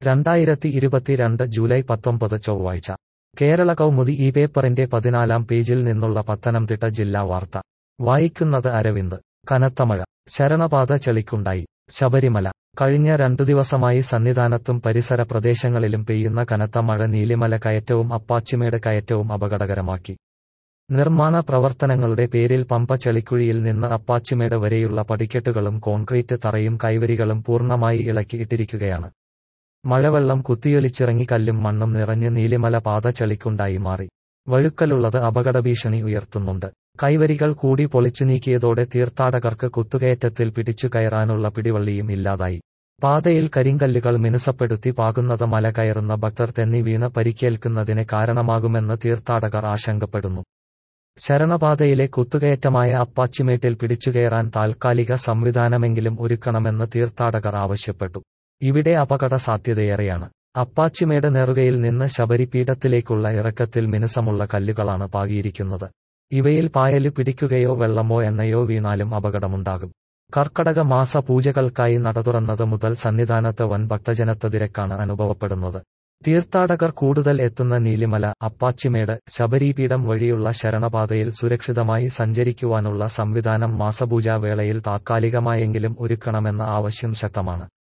രണ്ടായിരത്തി ഇരുപത്തിരണ്ട് ജൂലൈ പത്തൊമ്പത് ചൊവ്വാഴ്ച കേരള കൗമുദി ഈ പേപ്പറിന്റെ പതിനാലാം പേജിൽ നിന്നുള്ള പത്തനംതിട്ട ജില്ലാ വാർത്ത വായിക്കുന്നത് അരവിന്ദ് കനത്ത മഴ ശരണപാത ചെളിക്കുണ്ടായി ശബരിമല കഴിഞ്ഞ രണ്ടു ദിവസമായി സന്നിധാനത്തും പരിസര പ്രദേശങ്ങളിലും പെയ്യുന്ന കനത്ത മഴ നീലിമല കയറ്റവും അപ്പാച്ചിമേട് കയറ്റവും അപകടകരമാക്കി നിർമ്മാണ പ്രവർത്തനങ്ങളുടെ പേരിൽ പമ്പ ചെളിക്കുഴിയിൽ നിന്ന് അപ്പാച്ചിമേട് വരെയുള്ള പടിക്കെട്ടുകളും കോൺക്രീറ്റ് തറയും കൈവരികളും പൂർണ്ണമായി ഇളക്കിയിട്ടിരിക്കുകയാണ് മഴവെള്ളം കുത്തിയൊലിച്ചിറങ്ങി കല്ലും മണ്ണും നിറഞ്ഞ് നീലിമല പാത ചെളിക്കുണ്ടായി മാറി വഴുക്കലുള്ളത് അപകടഭീഷണി ഉയർത്തുന്നുണ്ട് കൈവരികൾ കൂടി പൊളിച്ചു നീക്കിയതോടെ തീർത്ഥാടകർക്ക് കുത്തുകയറ്റത്തിൽ പിടിച്ചു കയറാനുള്ള പിടിവള്ളിയും ഇല്ലാതായി പാതയിൽ കരിങ്കല്ലുകൾ മിനുസപ്പെടുത്തി പാകുന്നത് മല കയറുന്ന ഭക്തർ തെന്നി വീണ് പരിക്കേൽക്കുന്നതിന് കാരണമാകുമെന്ന് തീർത്ഥാടകർ ആശങ്കപ്പെടുന്നു ശരണപാതയിലെ കുത്തുകയറ്റമായ അപ്പാച്ചിമേട്ടിൽ പിടിച്ചുകയറാൻ താൽക്കാലിക സംവിധാനമെങ്കിലും ഒരുക്കണമെന്ന് തീർത്ഥാടകർ ആവശ്യപ്പെട്ടു ഇവിടെ അപകട സാധ്യതയേറെയാണ് അപ്പാച്ചിമേട് നെറുകയിൽ നിന്ന് ശബരിപീഠത്തിലേക്കുള്ള ഇറക്കത്തിൽ മിനുസമുള്ള കല്ലുകളാണ് പാകിയിരിക്കുന്നത് ഇവയിൽ പായല് പിടിക്കുകയോ വെള്ളമോ എണ്ണയോ വീണാലും അപകടമുണ്ടാകും കർക്കടക മാസ പൂജകൾക്കായി നട തുറന്നത് മുതൽ സന്നിധാനത്ത് വൻ ഭക്തജനത്തതിരക്കാണ് അനുഭവപ്പെടുന്നത് തീർത്ഥാടകർ കൂടുതൽ എത്തുന്ന നീലിമല അപ്പാച്ചിമേട് ശബരിപീഠം വഴിയുള്ള ശരണപാതയിൽ സുരക്ഷിതമായി സഞ്ചരിക്കുവാനുള്ള സംവിധാനം മാസപൂജാ വേളയിൽ താത്കാലികമായെങ്കിലും ഒരുക്കണമെന്ന ആവശ്യം ശക്തമാണ്